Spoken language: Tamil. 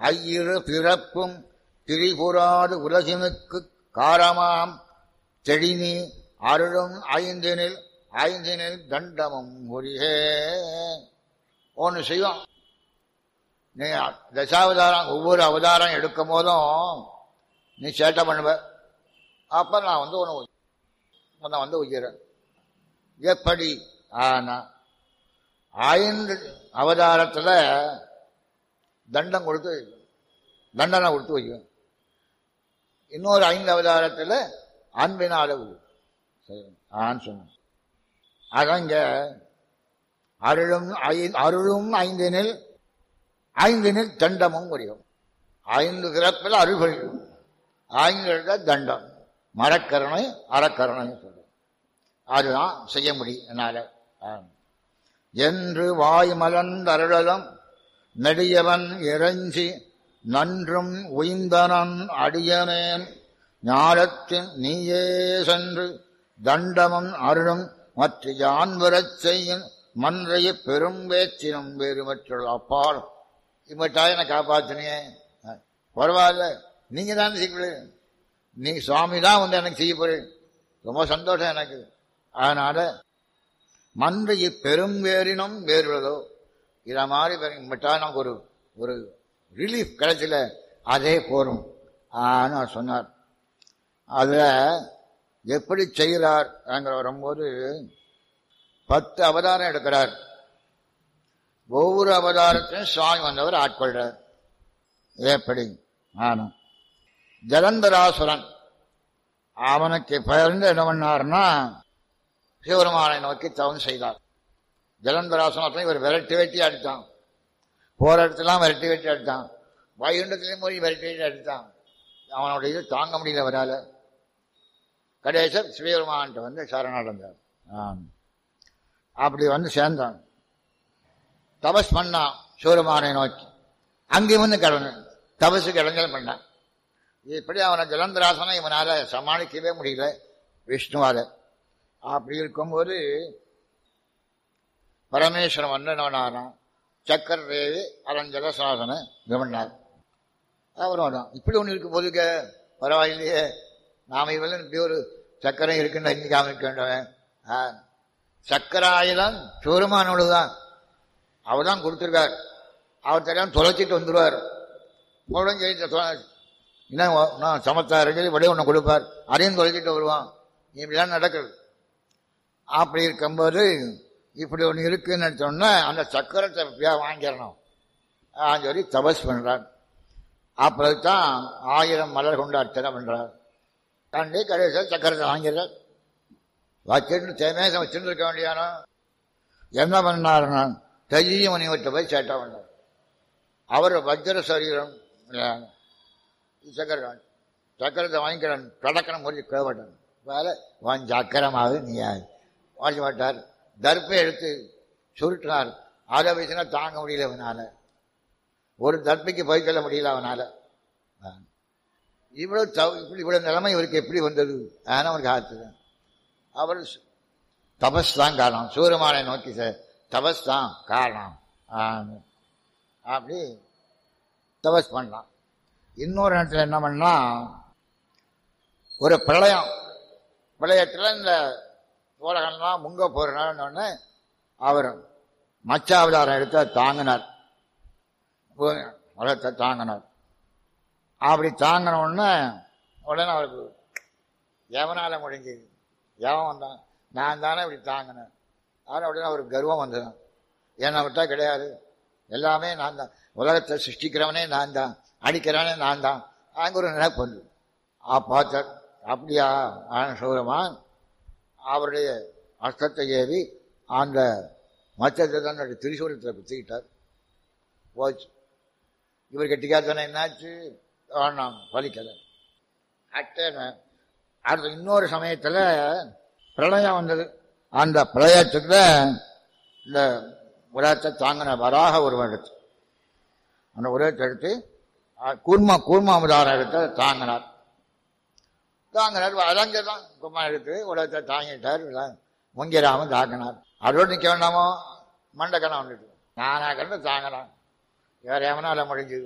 ஐயிரு பிறப்பும் திரிபுராது உலகினுக்கு காரமாம் தெளினி அருளும் ஐந்தினில் ஐந்தினில் தண்டமும் ஒரிகே ஒன்று செய்வோம் நீ தசாவதாரம் ஒவ்வொரு அவதாரம் எடுக்கும் போதும் நீ சேட்டை பண்ணுவ அப்ப நான் வந்து உன்னை உன்னை வந்து உயிரேன் எப்படி ஆனா ஐந்து அவதாரத்துல தண்டம் கொடுத்து தண்டனை கொடுத்து வைக்கும் இன்னொரு ஐந்து அவதாரத்துல அன்பினால உயிர் சரி ஆன்னு சொன்ன அதான் இங்க அருளும் ஐ- அருளும் ஐந்தினில் ஐந்தினில் தண்டமும் புரியும் ஐந்து பிறப்பில் அருள்கள் ஐந்து தண்டம் மரக்கருணை அறக்கருணை சொல்லும் அதுதான் செய்ய முடியும் என்னால ஆம். என்று வாய் மலர்ந்தருளலும் நெடியவன் இறைஞ்சி நன்றும் உய்ந்தனன் அடியனேன் ஞானத்தின் நீயே சென்று தண்டமும் அருளும் மற்ற யான் வரச் செய்யும் மன்றைய பெரும் வேச்சினும் வேறு மற்றொரு அப்பால் இம்மட்டாய் என்னை காப்பாத்தினியே அஹ், பரவாயில்ல நீங்க தான் செய்யப்படு நீங்க சுவாமி தான் வந்து எனக்கு செய்ய போறீ ரொம்ப சந்தோஷம் எனக்கு அதனால மன்றைய பெரும் வேறினும் வேறுள்ளதோ இத மாதிரி இம்மட்டா நமக்கு ஒரு ஒரு ரிலீஃப் கிடைச்சல அதே போரும் ஆன்னு அவர் சொன்னார் அதுல எப்படி செய்கிறார் வரும்போது பத்து அவதாரம் எடுக்கிறார் ஒவ்வொரு அவதாரத்தையும் சுவாமி வந்தவர் ஆட்கொள்றார் எப்படி ஆனும் ஜலந்தராசுரன் அவனுக்கு பயந்து என்ன பண்ணார்னா சிவபெருமானை நோக்கி தவம் செய்தார் ஜலந்தராசுரன் இவர் விரட்டி வெட்டி அடித்தான் போற இடத்துலாம் விரட்டி வெட்டி அடித்தான் வைகுண்டத்திலையும் போய் விரட்டி வெட்டி அடித்தான் அவனுடைய இது தாங்க முடியல அவரால கடைசர் சிவபெருமான்ட்டு வந்து சரணடைந்தார் ஆம். அப்படி வந்து சேர்ந்தான் தபஸ் பண்ணான் சிவபெருமானை நோக்கி அங்கே வந்து கிடந்து தபசுக்கு இளைஞர் பண்ணான் இப்படி அவனை ஜலந்தராசனை இவனால சமாளிக்கவே முடியல விஷ்ணுவால அப்படி இருக்கும்போது பரமேஸ்வரன் வந்து என்னவனாரான் சக்கர தேவி அவன் ஜலசாசன கவர்னார் அவரும் வரும் இப்படி ஒன்று இருக்கு போதுக்க பரவாயில்லையே நாம இவெல்லாம் இப்படி ஒரு சக்கரை இருக்குன்னு அறிஞ்சிக்காம இருக்க வேண்டவன் ஆ, சக்கராயுதம் சூரமானோடு தான் அவர் தான் கொடுத்துருக்கார் அவர் தெரியாம தொலைச்சிட்டு வந்துடுவார் மறுபடியும் ஜெயிச்ச தொலை இன்னும் ஒ- நான் சமத்தார் சொல்லி விட ஒன்று கொடுப்பார் அதையும் தொலைச்சிட்டு வருவான் இப்படிலாம் நடக்குது அப்படி இருக்கும்போது இப்படி ஒன்று இருக்குன்னு சொன்னா அந்த சக்கரத்தை எப்படியா வாங்கிடணும் ஆ, சொல்லி தபஸ் பண்றார் அப்புறம் தான் ஆயிரம் மலர் கொண்டு அர்ச்சனை பண்றார் கண்டு கடைசியில் சக்கரத்தை வாங்கிறார் வச்சுட்டு தேமேசம் வச்சுட்டு இருக்க வேண்டியானோ என்ன பண்ணாருன்னா தைரிய முனிவர்கிட்ட போய் சேட்டா பண்ணார் அவர் வஜ்ர சரீரம் சக்கரம் சக்கரத்தை வாங்கிக்கிறான் கடக்கணும் முடிஞ்சு கேவட்டன் வேலை வாங்கி சக்கரமாக நீ வாங்கி மாட்டார் தர்ப்பை எடுத்து சுருட்டினார் அதை வச்சுனா தாங்க முடியல அவனால ஒரு தர்ப்பைக்கு போய் சொல்ல முடியல அவனால ஆ. இவ்வளவு தவ- இப்படி இவ்வளவு நிலைமை இவருக்கு எப்படி வந்தது ஆனா அவனுக்கு ஆத்துது அவர் சு- தபஸ் தான் காரணம் சூரியமானை நோக்கி சார் தபஸ் தான் காரணம் ஆன்னு. அப்படி தபஸ் பண்ணலாம் இன்னொரு இடத்துல என்ன பண்ணா ஒரு பிரளயம் பிரளயத்தில் இந்த உலகம்லாம் முங்க போறோன்னு அவர் மச்சாவதாரம் எடுத்து அதை தாங்கினார் உலகத்தை தாங்கினார் அப்படி தாங்கின உடனே உடனே அவருக்கு எவனால முடிஞ்சது எவன் வந்தான் நான் தானே இப்படி தாங்கினேன் ஆனால் உடனே அவருக்கு கர்வம் வந்துடும் என்னை விட்டா கிடையாது எல்லாமே நான் தான் உலகத்தை சிருஷ்டிக்கிறவனே நான் தான் அடிக்கிறவனே நான் தான் அங்கே ஒரு நினைப்பு வந்து ஆ பார்த்தார் அப்படியா ஆன சூரமான் அவருடைய அஸ்தத்தை ஏறி அந்த மச்சத்தை தான் திரிசூலத்தில் குத்திக்கிட்டார் போச்சு இவர் கெட்டிக்காத்தானே என்னாச்சு வேணாம் பலிக்கலை அட்டேன அடுத்த இன்னொரு சமயத்தில் பிரளயம் வந்தது அந்த பிரளயத்துக்கு இந்த உலகத்தை தாங்கின வராக ஒரு எடுத்து அந்த உலகத்தை எடுத்து அஹ், கூர்மா கூர்மாமதாரம் எடுத்து அதை தாங்கினார் தாங்கினார் அதங்க தான் கும்மா எடுத்து உலகத்தை தாங்கிட்டார் முங்கிராம தாக்கினார் அதோடு நிற்க வேண்டாமோ மண்டக்கணம் வந்துட்டு நானா கண்டு தாங்கினான் வேற எவனால முடிஞ்சது